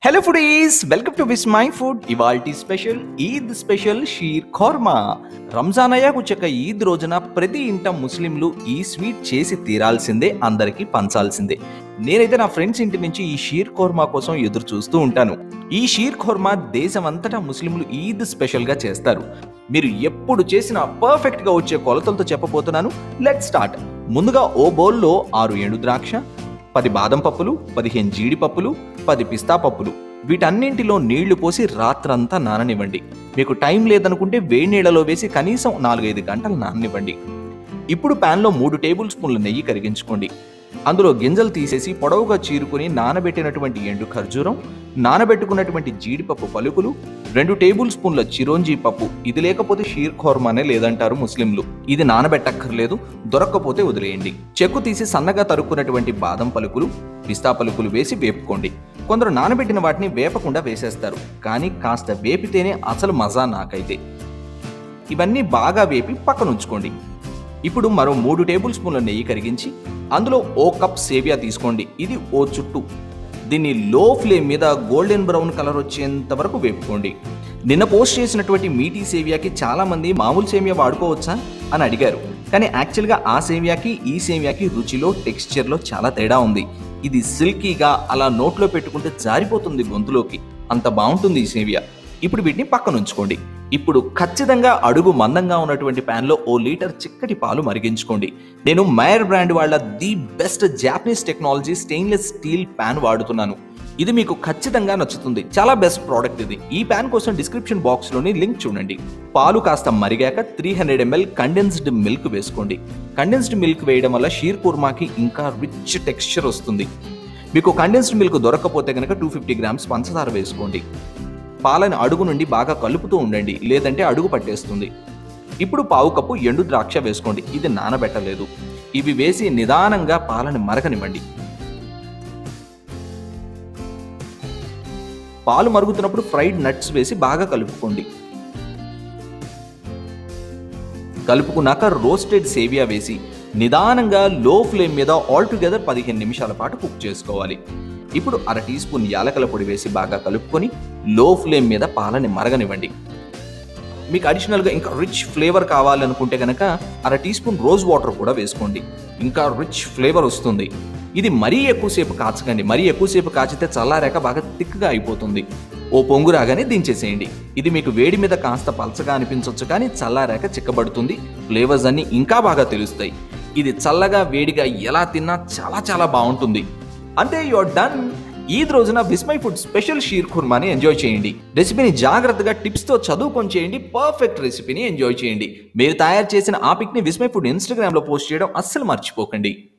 hello foodies welcome to Vismai food ఇవాల్టి special Eid special sheer khurma Ramzan అయ్యాకు చెక్క ఈద్ రోజున ప్రతి ఇంట ముస్లింలు ఈ స్వీట్ చేసి తీరాల్సిందే అందరికీ పంచాల్సిందే నేనైతే నా ఫ్రెండ్స్ ఇంటి నుంచి ఈ షీర్ ఖోర్మా కోసం ఎదురు చూస్తూ ఉంటాను ఈ షీర్ ఖోర్మా దేశమంతటా ముస్లింలు ఈద్ స్పెషల్ గా చేస్తారు మీరు ఎప్పుడు చేసిన పర్ఫెక్ట్ గా వచ్చే కొలతలతో చెప్పబోతున్నాను లెట్ స్టార్ట్ ముందుగా ఓ బౌల్లో ఆరు ఎండు ద్రాక్ష పది బాదం పప్పులు పదిహేను జీడిపప్పులు పది పిస్తా పప్పులు వీటన్నింటిలో నీళ్లు పోసి రాత్రంతా నాననివ్వండి మీకు టైం లేదనుకుంటే వేడి నీళ్ళలో వేసి కనీసం నాలుగైదు గంటలు నాననివ్వండి ఇప్పుడు ప్యాన్లో మూడు టేబుల్ స్పూన్ల నెయ్యి కరిగించుకోండి అందులో గింజలు తీసేసి పొడవుగా చీరుకుని నానబెట్టినటువంటి ఎండు ఖర్జూరం నానబెట్టుకున్నటువంటి జీడిపప్పు పలుకులు రెండు టేబుల్ స్పూన్ల చిరోంజీ పప్పు ఇది లేకపోతే షీర్ ఖోర్మానే లేదంటారు ముస్లింలు ఇది నానబెట్టక్కర్లేదు దొరక్కపోతే వదిలేయండి చెక్కు తీసి సన్నగా తరుక్కున్నటువంటి బాదం పలుకులు పిస్తా పలుకులు వేసి వేపుకోండి కొందరు నానబెట్టిన వాటిని వేపకుండా వేసేస్తారు కానీ కాస్త వేపితేనే అసలు మజా నాకైతే ఇవన్నీ బాగా వేపి పక్కన ఉంచుకోండి ఇప్పుడు మరో మూడు టేబుల్ స్పూన్ల నెయ్యి కరిగించి అందులో ఓ కప్ సేవియా తీసుకోండి ఇది ఓ చుట్టు దీన్ని లో ఫ్లేమ్ మీద గోల్డెన్ బ్రౌన్ కలర్ వచ్చేంత వరకు వేపుకోండి నిన్న పోస్ట్ చేసినటువంటి మీటీ సేవియాకి చాలా మంది మామూలు సేమియా వాడుకోవచ్చా అని అడిగారు కానీ యాక్చువల్గా ఆ సేమియాకి ఈ సేమియాకి రుచిలో టెక్స్చర్లో చాలా తేడా ఉంది ఇది సిల్కీగా అలా నోట్లో పెట్టుకుంటే జారిపోతుంది గొంతులోకి అంత బాగుంటుంది ఈ సేవియా ఇప్పుడు వీటిని పక్కన ఉంచుకోండి ఇప్పుడు ఖచ్చితంగా అడుగు మందంగా ఉన్నటువంటి ప్యాన్లో ఓ లీటర్ చిక్కటి పాలు మరిగించుకోండి నేను మైర్ బ్రాండ్ వాళ్ళ the best Japanese technology stainless steel pan వాడుతున్నాను ఇది మీకు ఖచ్చితంగా నచ్చుతుంది చాలా బెస్ట్ ప్రోడక్ట్ ఇది ఈ ప్యాన్ కోసం డిస్క్రిప్షన్ బాక్స్ లోని లింక్ చూడండి పాలు కాస్త మరిగాక three hundred ML condensed milk వేసుకోండి కండెన్స్డ్ మిల్క్ వేయడం వల్ల షీర్ కుర్మాకి ఇంకా రిచ్ టెక్స్చర్ వస్తుంది మీకు కండెన్స్డ్ మిల్క్ దొరకకపోతే కనుక టూ ఫిఫ్టీ గ్రామ్స్ పంచదార వేసుకోండి పాలను అడుగు నుండి బాగా కలుపుతూ ఉండండి లేదంటే అడుగు పట్టేస్తుంది ఇప్పుడు పావు కప్పు ఎండు ద్రాక్ష వేసుకోండి ఇది నానబెట్టలేదు ఇవి వేసి నిదానంగా పాలను మరగనివ్వండి పాలు మరుగుతున్నప్పుడు ఫ్రైడ్ నట్స్ వేసి బాగా కలుపుకోండి కలుపుకున్నాక రోస్టెడ్ సేవియా వేసి నిదానంగా లో ఫ్లేమ్ మీద ఆల్ టుగెదర్ పదిహేను నిమిషాల పాటు కుక్ చేసుకోవాలి ఇప్పుడు అర టీ స్పూన్ యాలకల పొడి వేసి బాగా కలుపుకొని లో ఫ్లేమ్ మీద పాలని మరగనివ్వండి మీకు అడిషనల్గా ఇంకా రిచ్ ఫ్లేవర్ కావాలనుకుంటే కనుక అర టీ స్పూన్ రోజ్ వాటర్ కూడా వేసుకోండి ఇంకా రిచ్ ఫ్లేవర్ వస్తుంది ఇది మరీ ఎక్కువసేపు కాచకండి మరీ ఎక్కువసేపు కాచితే చల్లారాక బాగా థిక్గా అయిపోతుంది ఓ పొంగు రాగానే దించేసేయండి ఇది మీకు వేడి మీద కాస్త పలచగా అనిపించవచ్చు కానీ చల్లారాక చిక్కబడుతుంది ఫ్లేవర్స్ అన్ని ఇంకా బాగా తెలుస్తాయి ఇది చల్లగా వేడిగా ఎలా తిన్నా చాలా చాలా బాగుంటుంది అంతే యువర్ డన్ ఈద్ రోజున విస్మై ఫుడ్ స్పెషల్ షీర్ ఖుర్మాని ఎంజాయ్ చేయండి రెసిపీని జాగ్రత్తగా టిప్స్తో చదువుకొని చేయండి పర్ఫెక్ట్ రెసిపీని ఎంజాయ్ చేయండి మీరు తయారు చేసిన ఆ పిక్ని విస్మై ఫుడ్ ఇన్స్టాగ్రామ్లో పోస్ట్ చేయడం అస్సలు మర్చిపోకండి